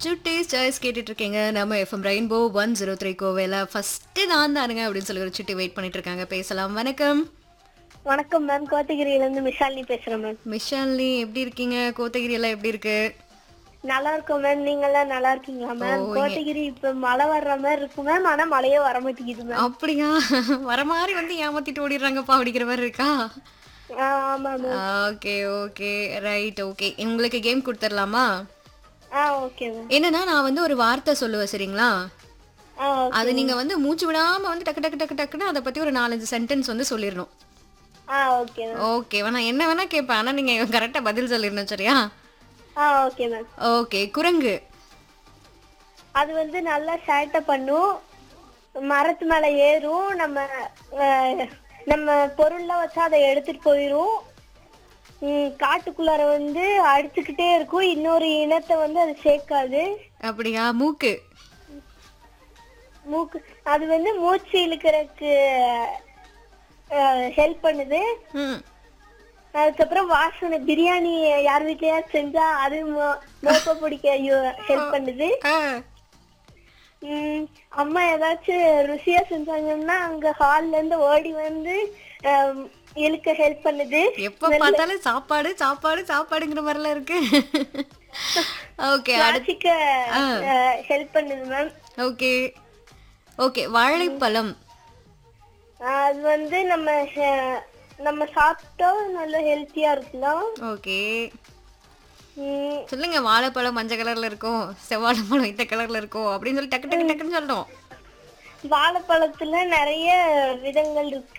சுட்டிஸ் choice கேட்டுட்டு இருக்கீங்க நம்ம FM rainbow one zero three கோவையில் ஃபஸ்ட்டு நான் தானுங்க அப்படின்னு சொல்லி ஒரு சுட்டி வெயிட் பண்ணிட்டு இருக்காங்க பேசலாம் வணக்கம் வணக்கம் மேம் கோத்தகிரியில இருந்து மிஷாலினி பேசுறேன் மேம் மிஷாலினி எப்படி இருக்கீங்க கோத்தகிரி எல்லாம் எப்படி இருக்கு நல்லா இருக்கோம் மேம் நீங்க எல்லாம் நல்லா இருக்கீங்களா மேம் கோத்தகிரி இப்ப மழை வர்ற மாதிரி இருக்கு மேம் ஆனா மழையே வர மாட்டேங்குது மேம் அப்படியா வர மாதிரி வந்து ஏமாத்திட்டு ஓடிடுறாங்கப்பா அப்படிங்கிற மாதிரி இருக்கா ஆ, ஆமா ma'am okay okay right okay உங்களுக்கு கேம் கொடுத்துடலாமா ஆ ஓகே மேம் என்னன்னா நான் வந்து ஒரு வார்த்தை சொல்லுவேன் சரிங்களா ஆ ஓகே. அது நீங்க வந்து மூச்சு விடாம வந்து டக்கு டக்கு டக்கு டக்குன்னு அதை பத்தி ஒரு நாலஞ்சு சென்டென்ஸ் வந்து சொல்லிடணும் ஆ ஓகே மேம் ஓகேவா நான் என்ன வேணா கேட்பேன் ஆனா நீங்க கரெக்டா பதில் சொல்லிடணும் சரியா ஆ ஓகே மேம் ஓகே குரங்கு அது வந்து நல்லா சேட்டை பண்ணும் மரத்து மேல ஏறும் நம்ம அஹ், நம்ம பொருள்லாம் வச்சா அதை எடுத்துட்டு போயிரும் ம், காட்டுக்குள்ளார வந்து அடிச்சுக்கிட்டே இருக்கும் இன்னொரு இனத்தை வந்து அது சேர்க்காது அப்படியா மூக்கு மூக்கு அது வந்து மூச்சு இழுக்கிறதுக்கு ஹெல்ப் பண்ணுது ம் அதுக்கப்புறம் வாசனை பிரியாணி யார் வீட்லயாவது செஞ்சா அது மோ- மோப்ப பிடிக்க ஹெல்ப் பண்ணுது ஆ, ம், அம்மா ஏதாச்சும் ருசியா செஞ்சாங்கன்னா அங்க ஹால்ல இருந்து ஓடி வந்து அம், இழுக்க ஹெல்ப் பண்ணுது எப்ப பார்த்தாலும் சாப்பாடு சாப்பாடு சாப்பாடுங்கிற மாதிரிலாம் இருக்கு ஓகே அடுத்து சுவாசிக்க ஹெல்ப் பண்ணுது மேம் ஓகே ஓகே வாழைப்பழம் அது வந்து நம்ம ஹெ- நம்ம சாப்பிட்டா நல்ல ஹெல்த்தியா இருக்கலாம் ஓகே ம், சொல்லுங்க வாழைப்பழம் மஞ்சள் கலர்ல இருக்கும் செவ்வாழைப்பழம் இந்த கலர்ல இருக்கும் அப்படின்னு சொல்லி டக்கு டக்கு டக்குன்னு சொல்லணும் வாழைப்பழத்துல நிறைய விதங்கள் இருக்கு